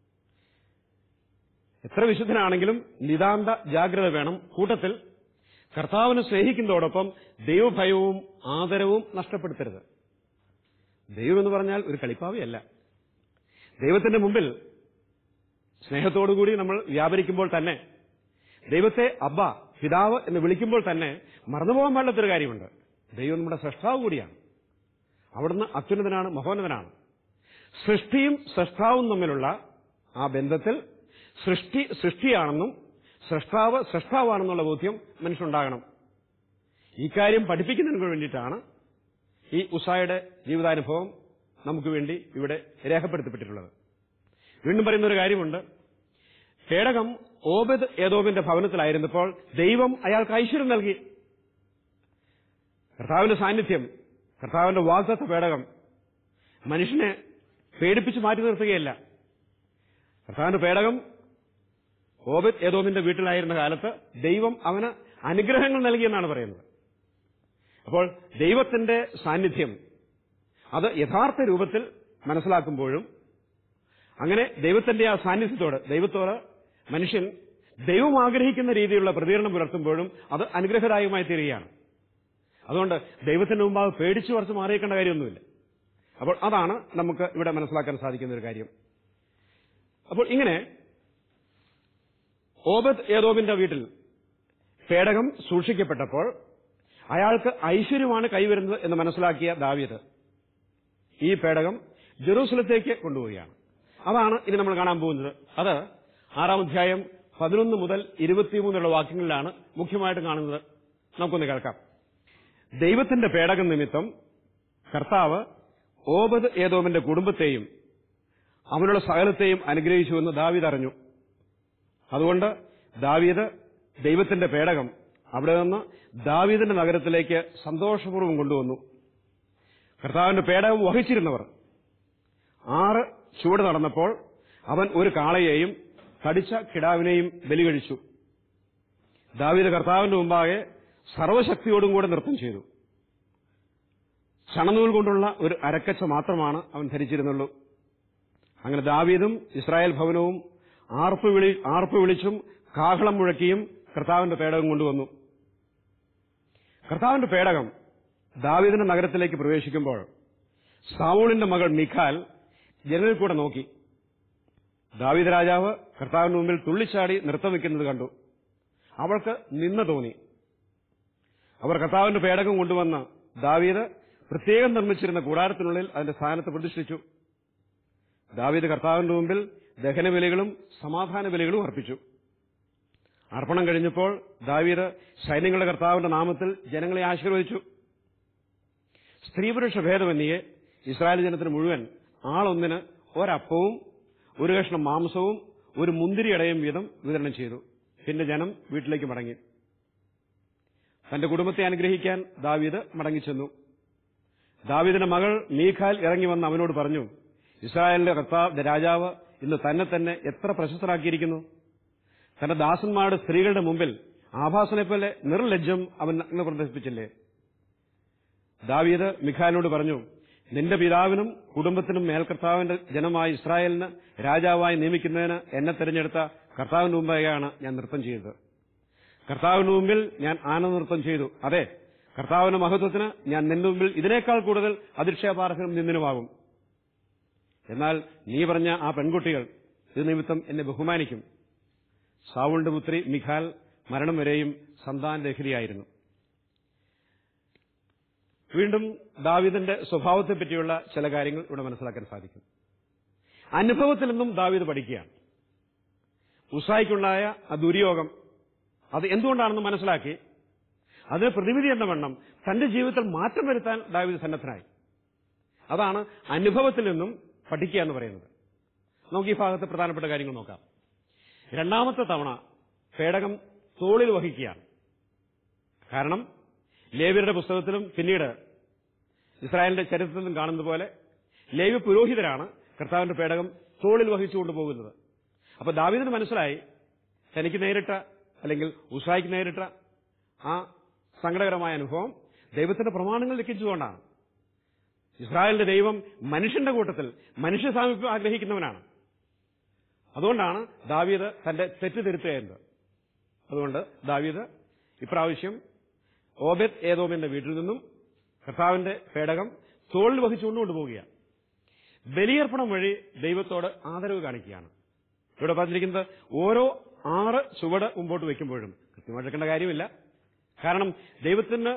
എത്ര വിശുദ്ധനാണെങ്കിലും നിതാന്ത ജാഗ്രത വേണം കൂട്ടത്തിൽ കർത്താവിനെ സ്നേഹിക്കുന്നതോടൊപ്പം ദൈവഭയവും ആദരവും നഷ്ടപ്പെടുത്തരുത് ദൈവം എന്ന് പറഞ്ഞാൽ ഒരു കളിപ്പാവിയല്ല ദൈവത്തിന്റെ മുമ്പിൽ സ്നേഹത്തോടുകൂടി നമ്മൾ വ്യാപരിക്കുമ്പോൾ തന്നെ ദൈവത്തെ അബ്ബ പിതാവ് എന്ന് വിളിക്കുമ്പോൾ തന്നെ മറന്നുപോകാൻ പാടില്ലാത്തൊരു കാര്യമുണ്ട് ദൈവം നമ്മുടെ സൃഷ്ടാവ് കൂടിയാണ് അവിടുന്ന് അത്യുന്നതനാണ് മഹോന്നതനാണ് സൃഷ്ടിയും സൃഷ്ടാവും തമ്മിലുള്ള ആ ബന്ധത്തിൽ സൃഷ്ടി സൃഷ്ടിയാണെന്നും സൃഷ്ടാവ് സൃഷ്ടാവാണെന്നുള്ള ബോധ്യം മനുഷ്യനുണ്ടാകണം ഇക്കാര്യം പഠിപ്പിക്കുന്നതിന് വേണ്ടിയിട്ടാണ് ഈ ഉഷായുടെ ജീവിതാനുഭവം നമുക്ക് വേണ്ടി ഇവിടെ രേഖപ്പെടുത്തപ്പെട്ടിട്ടുള്ളത് വീണ്ടും പറയുന്ന ഒരു കാര്യമുണ്ട് പേടകം ഓബദ് ഏതോബിന്റെ ഭവനത്തിലായിരുന്നപ്പോൾ ദൈവം അയാൾക്ക് ഐശ്വര്യം നൽകി കർത്താവിന്റെ സാന്നിധ്യം കർത്താവിന്റെ വാഗ്ദത്ത പേടകം മനുഷ്യനെ പേടിപ്പിച്ച് മാറ്റി നിർത്തുകയല്ല കർത്താവിന്റെ പേടകം ഓബദ് ഏതോമിന്റെ വീട്ടിലായിരുന്ന കാലത്ത് ദൈവം അവന് അനുഗ്രഹങ്ങൾ നൽകിയെന്നാണ് പറയുന്നത് അപ്പോൾ ദൈവത്തിന്റെ സാന്നിധ്യം അത് യഥാർത്ഥ രൂപത്തിൽ മനസ്സിലാക്കുമ്പോഴും അങ്ങനെ ദൈവത്തിന്റെ ആ സാന്നിധ്യത്തോട് ദൈവത്തോട് മനുഷ്യൻ ദൈവം ആഗ്രഹിക്കുന്ന രീതിയിലുള്ള പ്രതികരണം പുലർത്തുമ്പോഴും അത് അനുഗ്രഹദായകമായി തീരുകയാണ് അതുകൊണ്ട് ദൈവത്തിന്റെ മുമ്പാകെ പേടിച്ചു കുറച്ച് മാറിയേക്കേണ്ട കാര്യമൊന്നുമില്ല അപ്പോൾ അതാണ് നമുക്ക് ഇവിടെ മനസ്സിലാക്കാൻ സാധിക്കുന്ന ഒരു കാര്യം അപ്പോൾ ഇങ്ങനെ ഓബദ് ഏതോബിന്റെ വീട്ടിൽ പേടകം സൂക്ഷിക്കപ്പെട്ടപ്പോൾ അയാൾക്ക് ഐശ്വര്യമാണ് കൈവരുന്നത് എന്ന് മനസ്സിലാക്കിയ ദാവീദ് ഈ പേടകം ജെറൂസലത്തേക്ക് കൊണ്ടുപോവുകയാണ് അതാണ് ഇനി നമ്മൾ കാണാൻ പോകുന്നത് അത് ആറാം അധ്യായം പതിനൊന്ന് മുതൽ ഇരുപത്തിമൂന്നുള്ള വാക്യങ്ങളിലാണ് മുഖ്യമായിട്ട് കാണുന്നത് നമുക്കൊന്ന് കേൾക്കാം ദൈവത്തിന്റെ പേടകം നിമിത്തം കർത്താവ് ഓബദ് ഏതോമിന്റെ കുടുംബത്തെയും അവനുള്ള സകലത്തെയും അനുഗ്രഹിച്ചുവെന്ന് ദാവീദ് അറിഞ്ഞു അതുകൊണ്ട് ദാവീദ് ദൈവത്തിന്റെ പേടകം അവിടെ നിന്ന് ദാവീദിന്റെ നഗരത്തിലേക്ക് സന്തോഷപൂർവ്വം കൊണ്ടുവന്നു കർത്താവിന്റെ പേടകം വഹിച്ചിരുന്നവർ ആറ് ചുവട് നടന്നപ്പോൾ അവൻ ഒരു കാളയെയും തടിച്ച കിടാവിനെയും ബലികഴിച്ചു ദാവീദ് കർത്താവിന്റെ മുമ്പാകെ സർവശക്തിയോടും കൂടെ നൃത്തം ചെയ്തു ചണനൂൽ കൊണ്ടുള്ള ഒരു അരക്കച്ച മാത്രമാണ് അവൻ ധരിച്ചിരുന്നുള്ളൂ അങ്ങനെ ദാവീദും ഇസ്രായേൽ ഭവനവും ആർപ്പ് വിളി ആർപ്പ് വിളിച്ചും കാഹളം മുഴക്കിയും കർത്താവിന്റെ പേടകം കൊണ്ടുവന്നു കർത്താവിന്റെ പേടകം ദാവീദിന്റെ നഗരത്തിലേക്ക് പ്രവേശിക്കുമ്പോൾ സാവൂളിന്റെ മകൾ മിഖാൽ ജനലിൽ കൂടെ നോക്കി ദാവീദ് രാജാവ് കർത്താവിന് മുമ്പിൽ തുള്ളിച്ചാടി നൃത്തം വെക്കുന്നത് കണ്ടു അവൾക്ക് നിന്ന തോന്നി അവർ കർത്താവിന്റെ പേടകം കൊണ്ടുവന്ന് ദാവീദ് പ്രത്യേകം നിർമ്മിച്ചിരുന്ന കൂടാരത്തിനുള്ളിൽ അതിന്റെ സ്ഥാനത്ത് പ്രതിഷ്ഠിച്ചു ദാവീദ് കർത്താവിന്റെ മുമ്പിൽ ദഹനബലികളും സമാധാന ബലികളും അർപ്പിച്ചു അർപ്പണം കഴിഞ്ഞപ്പോൾ ദാവീദ് സൈന്യങ്ങളുടെ കർത്താവിന്റെ നാമത്തിൽ ജനങ്ങളെ ആശീർവദിച്ചു സ്ത്രീപുരുഷ ഭേദമന്യേ ഇസ്രായേൽ ജനത്തിന് മുഴുവൻ ആളൊന്നിന് ഒരപ്പവും ഒരു കഷ്ണം മാംസവും ഒരു മുന്തിരിയടയും വീതം വിതരണം ചെയ്തു പിന്നെ ജനം വീട്ടിലേക്ക് മടങ്ങി തന്റെ കുടുംബത്തെ അനുഗ്രഹിക്കാൻ ദാവീദ് മടങ്ങിച്ചെന്നു ദാവീദിന്റെ മകൾ മീഖാൽ ഇറങ്ങി വന്ന് അവനോട് പറഞ്ഞു ഇസ്രായേലിന്റെ കർത്താവ് രാജാവ് ഇന്ന് തന്നെ തന്നെ എത്ര പ്രശസ്തരാക്കിയിരിക്കുന്നു തന്റെ ദാസന്മാരുടെ സ്ത്രീകളുടെ മുമ്പിൽ ആഭാസനെ പോലെ നിർലജ്ജം അവൻ നഗ്ന പ്രദർശിപ്പിച്ചില്ലേ ദാവീദ് മിഖാലിനോട് പറഞ്ഞു നിന്റെ പിതാവിനും കുടുംബത്തിനും മേൽകർത്താവിന്റെ ജനമായ ഇസ്രായേലിന് രാജാവായി നിയമിക്കുന്നതിന് എന്നെ തെരഞ്ഞെടുത്ത കർത്താവിന് മുമ്പായാണ് ഞാൻ നൃത്തം ചെയ്തത് കർത്താവിന് മുമ്പിൽ ഞാൻ ആനന്ദനൃത്തം ചെയ്തു അതെ കർത്താവിന്റെ മഹത്വത്തിന് ഞാൻ നിന്റെ മുമ്പിൽ ഇതിനേക്കാൾ കൂടുതൽ അധിക്ഷേപാർഹനും നിന്ദിനുമാകും എന്നാൽ നീ പറഞ്ഞ ആ പെൺകുട്ടികൾ ഇത് നിമിത്തം എന്നെ ബഹുമാനിക്കും സാവുളിന്റെ പുത്രി മിഖാൽ മരണം വരെയും സന്താനരഹിതയായിരുന്നു വീണ്ടും ദാവീദിന്റെ സ്വഭാവത്തെ പറ്റിയുള്ള ചില കാര്യങ്ങൾ ഇവിടെ മനസ്സിലാക്കാൻ സാധിക്കും അനുഭവത്തിൽ നിന്നും ദാവീദ് പഠിക്കുകയാണ് ഉസായിക്കുണ്ടായ ആ ദുര്യോഗം അത് എന്തുകൊണ്ടാണെന്ന് മനസ്സിലാക്കി അതിന് പ്രതിവിധി എന്ന വണ്ണം തന്റെ ജീവിതത്തിൽ മാറ്റം വരുത്താൻ ദാവീദ് സന്നദ്ധനായി അതാണ് അനുഭവത്തിൽ നിന്നും പഠിക്കുക എന്ന് പറയുന്നത് നമുക്ക് ഈ ഭാഗത്ത് പ്രധാനപ്പെട്ട കാര്യങ്ങൾ നോക്കാം രണ്ടാമത്തെ തവണ പേടകം തോളിൽ വഹിക്കുകയാണ് കാരണം ലേവിയരുടെ പുസ്തകത്തിലും പിന്നീട് ഇസ്രായേലിന്റെ ചരിത്രത്തിലും കാണുന്നത് പോലെ ലേവ്യ പുരോഹിതരാണ് കർത്താവിന്റെ പേടകം തോളിൽ വഹിച്ചുകൊണ്ട് പോകുന്നത് അപ്പൊ ദാവീദിന് മനസ്സിലായി തനിക്ക് നേരിട്ട അല്ലെങ്കിൽ ഉഷായിക്ക് നേരിട്ട ആ സങ്കടകരമായ അനുഭവം ദൈവത്തിന്റെ പ്രമാണങ്ങൾ ലംഘിച്ചുകൊണ്ടാണ് ഇസ്രായേലിന്റെ ദൈവം മനുഷ്യന്റെ കൂട്ടത്തിൽ മനുഷ്യ സാമീപ്യം ആഗ്രഹിക്കുന്നവനാണ് അതുകൊണ്ടാണ് ദാവീദ് തന്റെ തെറ്റ് തിരുത്തുകയെന്നത് അതുകൊണ്ട് ദാവീദ് ഇപ്രാവശ്യം ഓബെത് ഏതോമിന്റെ വീട്ടിൽ നിന്നും കർത്താവിന്റെ പേടകം തോളിൽ വഹിച്ചുകൊണ്ട് കൊണ്ടുപോവുകയാണ് ബലിയർപ്പണം വഴി ദൈവത്തോട് ആദരവ് കാണിക്കുകയാണ് ഇവിടെ പറഞ്ഞിരിക്കുന്നത് ഓരോ ആറ് ചുവട് മുമ്പോട്ട് വയ്ക്കുമ്പോഴും കൃത്യമായിട്ട് എടുക്കേണ്ട കാര്യമില്ല കാരണം ദൈവത്തിന്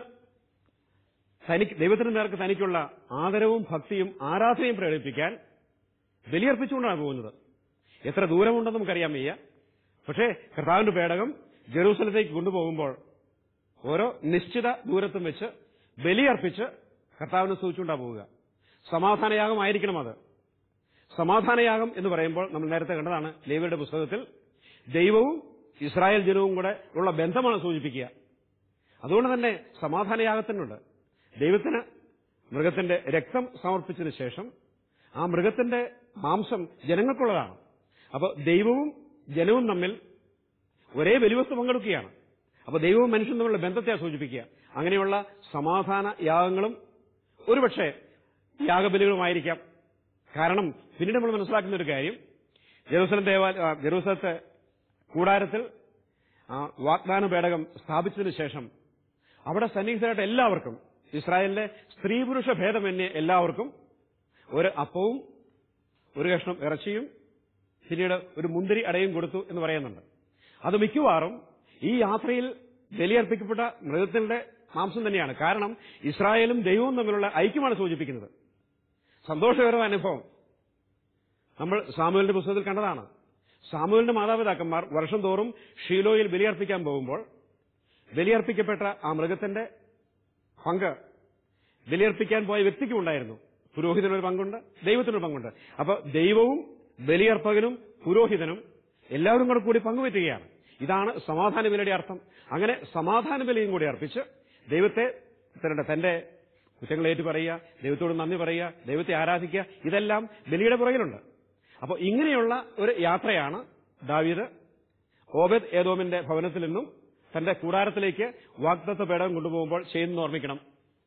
തനിക്ക് ദൈവത്തിന് നേർക്ക് തനിക്കുള്ള ആദരവും ഭക്തിയും ആരാധനയും പ്രകടിപ്പിക്കാൻ ബലിയർപ്പിച്ചുകൊണ്ടാണ് പോകുന്നത് എത്ര ദൂരമുണ്ടെന്ന് നമുക്കറിയാൻ വയ്യ പക്ഷേ കർത്താവിന്റെ പേടകം ജെറൂസലത്തേക്ക് കൊണ്ടുപോകുമ്പോൾ ഓരോ നിശ്ചിത ദൂരത്തും വെച്ച് ബലിയർപ്പിച്ച് കർത്താവിനെ സൂചിച്ചുകൊണ്ടാണ് പോവുക സമാധാനയാഗമായിരിക്കണം അത് സമാധാനയാഗം എന്ന് പറയുമ്പോൾ നമ്മൾ നേരത്തെ കണ്ടതാണ് ലേവിയുടെ പുസ്തകത്തിൽ ദൈവവും ഇസ്രായേൽ ജനവും കൂടെ ഉള്ള ബന്ധമാണ് സൂചിപ്പിക്കുക അതുകൊണ്ട് തന്നെ സമാധാനയാഗത്തിനുണ്ട് ദൈവത്തിന് മൃഗത്തിന്റെ രക്തം സമർപ്പിച്ചതിന് ശേഷം ആ മൃഗത്തിന്റെ മാംസം ജനങ്ങൾക്കുള്ളതാണ് അപ്പോൾ ദൈവവും ജനവും തമ്മിൽ ഒരേ ബലിവസ്തു പങ്കെടുക്കുകയാണ് അപ്പോൾ ദൈവവും മനുഷ്യനും തമ്മിലുള്ള ബന്ധത്തെ സൂചിപ്പിക്കുക അങ്ങനെയുള്ള സമാധാന യാഗങ്ങളും ഒരുപക്ഷെ യാഗബലികളുമായിരിക്കാം കാരണം പിന്നീട് നമ്മൾ മനസ്സിലാക്കുന്ന ഒരു കാര്യം ജെറൂസലം ദേവാലയ ജെറൂസലത്തെ കൂടാരത്തിൽ ആ വാഗ്ദാന പേടകം സ്ഥാപിച്ചതിന് ശേഷം അവിടെ സന്നിഹിതരായിട്ട് എല്ലാവർക്കും ഇസ്രായേലിലെ സ്ത്രീ പുരുഷ ഭേദമന്യേ എല്ലാവർക്കും ഒരു അപ്പവും ഒരു കഷ്ണം ഇറച്ചിയും പിന്നീട് ഒരു മുന്തിരി അടയും കൊടുത്തു എന്ന് പറയുന്നുണ്ട് അത് മിക്കവാറും ഈ യാത്രയിൽ ബലിയർപ്പിക്കപ്പെട്ട മൃഗത്തിന്റെ മാംസം തന്നെയാണ് കാരണം ഇസ്രായേലും ദൈവവും തമ്മിലുള്ള ഐക്യമാണ് സൂചിപ്പിക്കുന്നത് സന്തോഷകരമായ അനുഭവം നമ്മൾ സാമുവലിന്റെ പുസ്തകത്തിൽ കണ്ടതാണ് സാമുവലിന്റെ മാതാപിതാക്കന്മാർ വർഷം തോറും ഷീലോയിൽ ബലിയർപ്പിക്കാൻ പോകുമ്പോൾ ബലിയർപ്പിക്കപ്പെട്ട ആ മൃഗത്തിന്റെ പങ്ക് ബലിയർപ്പിക്കാൻ പോയ വ്യക്തിക്കും ഉണ്ടായിരുന്നു പുരോഹിതനൊരു പങ്കുണ്ട് ദൈവത്തിനൊരു പങ്കുണ്ട് അപ്പൊ ദൈവവും ബലിയർപ്പകനും പുരോഹിതനും എല്ലാവരും കൂടെ കൂടി പങ്കുപറ്റുകയാണ് ഇതാണ് സമാധാന ബലിയുടെ അർത്ഥം അങ്ങനെ സമാധാന ബലിയും കൂടി അർപ്പിച്ച് ദൈവത്തെ തന്റെ തന്റെ കുറ്റങ്ങൾ ഏറ്റു പറയുക ദൈവത്തോട് നന്ദി പറയുക ദൈവത്തെ ആരാധിക്കുക ഇതെല്ലാം ബലിയുടെ പുറകിലുണ്ട് അപ്പോൾ ഇങ്ങനെയുള്ള ഒരു യാത്രയാണ് ദാവീദ് ഓബദ് ഏതോമിന്റെ ഭവനത്തിൽ നിന്നും തന്റെ കൂടാരത്തിലേക്ക് വാഗ്ദത്ത പേടകം കൊണ്ടുപോകുമ്പോൾ ചെയ്യുന്നത് ഓർമ്മിക്കണം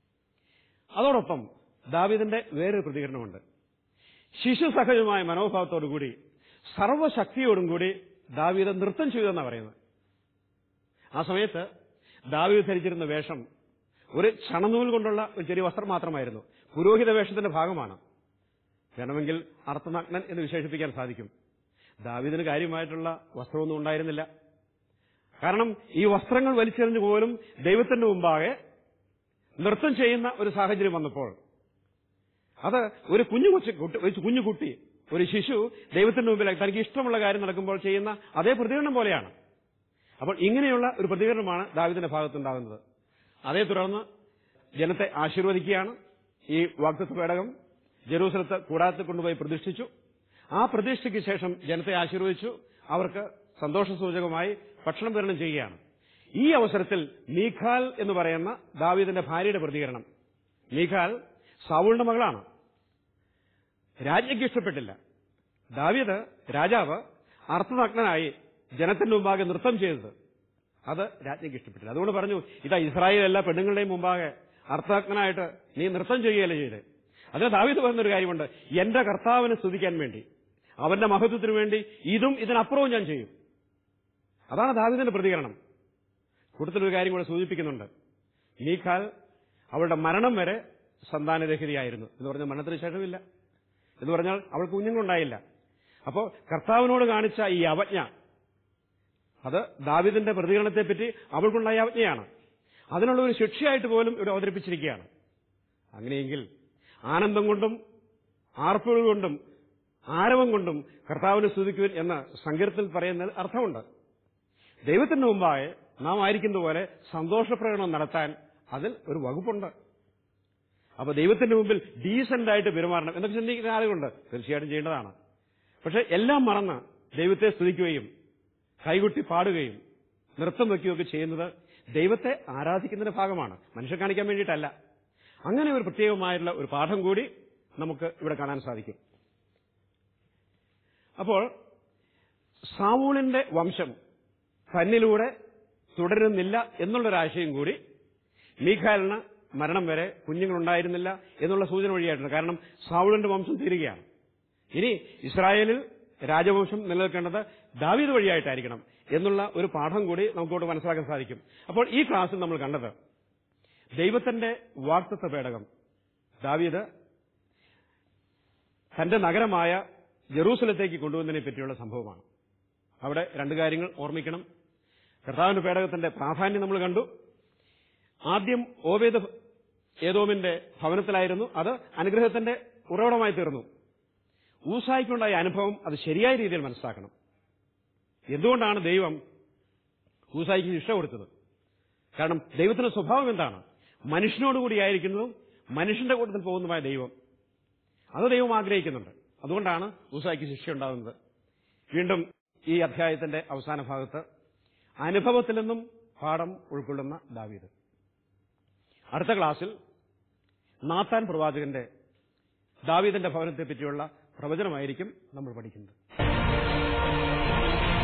അതോടൊപ്പം ദാവീദിന്റെ വേറൊരു പ്രതികരണമുണ്ട് ശിശു സഹജമായ മനോഭാവത്തോടുകൂടി സർവശക്തിയോടും കൂടി ദാവീദ് നൃത്തം ചെയ്തു എന്നാണ് പറയുന്നത് ആ സമയത്ത് ദാവീദ് ധരിച്ചിരുന്ന വേഷം ഒരു ചണനൂൽ കൊണ്ടുള്ള ഒരു ചെറിയ വസ്ത്രം മാത്രമായിരുന്നു പുരോഹിത വേഷത്തിന്റെ ഭാഗമാണ് വേണമെങ്കിൽ അർത്ഥനഗ്നൻ എന്ന് വിശേഷിപ്പിക്കാൻ സാധിക്കും ദാവീദിന് കാര്യമായിട്ടുള്ള വസ്ത്രമൊന്നും ഉണ്ടായിരുന്നില്ല കാരണം ഈ വസ്ത്രങ്ങൾ വലിച്ചെറിഞ്ഞു പോലും ദൈവത്തിന്റെ മുമ്പാകെ നൃത്തം ചെയ്യുന്ന ഒരു സാഹചര്യം വന്നപ്പോൾ അത് ഒരു കുഞ്ഞു കൊച്ചു കുട്ടി ഒരു കുഞ്ഞു കുട്ടി ഒരു ശിശു ദൈവത്തിന്റെ മുമ്പിൽ തനിക്ക് ഇഷ്ടമുള്ള കാര്യം നടക്കുമ്പോൾ ചെയ്യുന്ന അതേ പ്രതികരണം പോലെയാണ് അപ്പോൾ ഇങ്ങനെയുള്ള ഒരു പ്രതികരണമാണ് ദാവിദിന്റെ ഭാഗത്തുണ്ടാകുന്നത് അതേ തുടർന്ന് ജനത്തെ ആശീർവദിക്കുകയാണ് ഈ വാക്തത്വ പേടകം ജെറൂസലത്ത് കൂടാരത്തിൽ കൊണ്ടുപോയി പ്രതിഷ്ഠിച്ചു ആ പ്രതിഷ്ഠയ്ക്ക് ശേഷം ജനത്തെ ആശീർവദിച്ചു അവർക്ക് സന്തോഷസൂചകമായി ഭക്ഷണം വിതരണം ചെയ്യുകയാണ് ഈ അവസരത്തിൽ മീഖാൽ എന്ന് പറയുന്ന ദാവീദിന്റെ ഭാര്യയുടെ പ്രതികരണം മീഖാൽ സാവൂളിന്റെ മകളാണ് രാജ്ഞയ്ക്ക് ഇഷ്ടപ്പെട്ടില്ല ദാവീദ് രാജാവ് അർത്ഥനഗ്നനായി ജനത്തിന്റെ മുമ്പാകെ നൃത്തം ചെയ്തത് അത് രാജ്ഞയ്ക്ക് ഇഷ്ടപ്പെട്ടില്ല അതുകൊണ്ട് പറഞ്ഞു ഇതാ ഇസ്രായേൽ എല്ലാ പെണ്ണുങ്ങളുടെയും മുമ്പാകെ അർത്ഥനഗ്നായിട്ട് നീ നൃത്തം ചെയ്യുകയല്ലേ ചെയ്ത് അതിന് ദാവീദ് പറഞ്ഞൊരു കാര്യമുണ്ട് എന്റെ കർത്താവിനെ സ്തുതിക്കാൻ വേണ്ടി അവന്റെ മഹത്വത്തിനു വേണ്ടി ഇതും ഇതിനപ്പുറവും ഞാൻ ചെയ്യും അതാണ് ദാവീദിന്റെ പ്രതികരണം കൂട്ടത്തിലൊരു കാര്യം കൂടെ സൂചിപ്പിക്കുന്നുണ്ട് മീഖാൽ അവളുടെ മരണം വരെ സന്താനരഹിതയായിരുന്നു എന്ന് പറഞ്ഞാൽ മരണത്തിന് ശേഷമില്ല എന്ന് പറഞ്ഞാൽ അവൾക്ക് കുഞ്ഞുങ്ങളുണ്ടായില്ല അപ്പോ കർത്താവിനോട് കാണിച്ച ഈ അവജ്ഞ അത് ദാവിദിന്റെ പ്രതികരണത്തെപ്പറ്റി അവൾക്കുണ്ടായ അവജ്ഞയാണ് അതിനുള്ള ഒരു ശിക്ഷയായിട്ട് പോലും ഇവിടെ അവതരിപ്പിച്ചിരിക്കുകയാണ് അങ്ങനെയെങ്കിൽ ആനന്ദം കൊണ്ടും ആർപ്പുകൾ കൊണ്ടും ആരവം കൊണ്ടും കർത്താവിനെ സ്തുതിക്കുവാൻ എന്ന സങ്കീർത്തത്തിൽ പറയുന്നതിൽ അർത്ഥമുണ്ട് ദൈവത്തിന്റെ മുമ്പാകെ നാം ആയിരിക്കുന്ന പോലെ സന്തോഷപ്രകടനം നടത്താൻ അതിൽ ഒരു വകുപ്പുണ്ട് അപ്പൊ ദൈവത്തിന്റെ മുമ്പിൽ ഡീസന്റ് ആയിട്ട് പെരുമാറണം എന്നൊക്കെ ചിന്തിക്കുന്ന ആളുകളുണ്ട് തീർച്ചയായിട്ടും ചെയ്യേണ്ടതാണ് പക്ഷെ എല്ലാം മറന്ന് ദൈവത്തെ സ്തുതിക്കുകയും കൈകൊട്ടി പാടുകയും നൃത്തം വയ്ക്കുകയൊക്കെ ചെയ്യുന്നത് ദൈവത്തെ ആരാധിക്കുന്നതിന്റെ ഭാഗമാണ് മനുഷ്യ കാണിക്കാൻ വേണ്ടിയിട്ടല്ല അങ്ങനെ ഒരു പ്രത്യേകമായിട്ടുള്ള ഒരു പാഠം കൂടി നമുക്ക് ഇവിടെ കാണാൻ സാധിക്കും അപ്പോൾ സാവൂളിന്റെ വംശം തന്നിലൂടെ തുടരുന്നില്ല എന്നുള്ളൊരാശയം കൂടി മീഖാലിന് മരണം വരെ കുഞ്ഞുങ്ങളുണ്ടായിരുന്നില്ല എന്നുള്ള സൂചന വഴിയായിട്ടുണ്ട് കാരണം സാവൂളിന്റെ വംശം തീരുകയാണ് ഇനി ഇസ്രായേലിൽ രാജവംശം നിലനിൽക്കേണ്ടത് ദാവീദ് വഴിയായിട്ടായിരിക്കണം എന്നുള്ള ഒരു പാഠം കൂടി നമുക്കോട്ട് മനസ്സിലാക്കാൻ സാധിക്കും അപ്പോൾ ഈ ക്ലാസ്സിൽ നമ്മൾ കണ്ടത് ദൈവത്തിന്റെ വാക്തത്വ പേടകം ദാവീദ് തന്റെ നഗരമായ ജെറൂസലത്തേക്ക് കൊണ്ടുവന്നതിനെ പറ്റിയുള്ള സംഭവമാണ് അവിടെ രണ്ട് കാര്യങ്ങൾ ഓർമ്മിക്കണം കർത്താവിന്റെ പേടകത്തിന്റെ പ്രാധാന്യം നമ്മൾ കണ്ടു ആദ്യം ഓവേദ ഏതോമിന്റെ ഭവനത്തിലായിരുന്നു അത് അനുഗ്രഹത്തിന്റെ ഉറവിടമായി തീർന്നു ഊസായിക്കുണ്ടായ അനുഭവം അത് ശരിയായ രീതിയിൽ മനസ്സിലാക്കണം എന്തുകൊണ്ടാണ് ദൈവം ഊസായിക്ക് ശിക്ഷ കൊടുത്തത് കാരണം ദൈവത്തിന്റെ സ്വഭാവം എന്താണ് മനുഷ്യനോടുകൂടിയായിരിക്കുന്നതും മനുഷ്യന്റെ കൂട്ടത്തിൽ പോകുന്നതുമായ ദൈവം അത് ദൈവം ആഗ്രഹിക്കുന്നുണ്ട് അതുകൊണ്ടാണ് ഊസായിക്ക് ശിക്ഷ ഉണ്ടാകുന്നത് വീണ്ടും ഈ അധ്യായത്തിന്റെ അവസാന ഭാഗത്ത് അനുഭവത്തിൽ നിന്നും പാഠം ഉൾക്കൊള്ളുന്ന ദാവീദ് അടുത്ത ക്ലാസ്സിൽ നാത്താൻ പ്രവാചകന്റെ ദാവീദിന്റെ ഭവനത്തെ പറ്റിയുള്ള പ്രവചനമായിരിക്കും നമ്മൾ പഠിക്കുന്നത്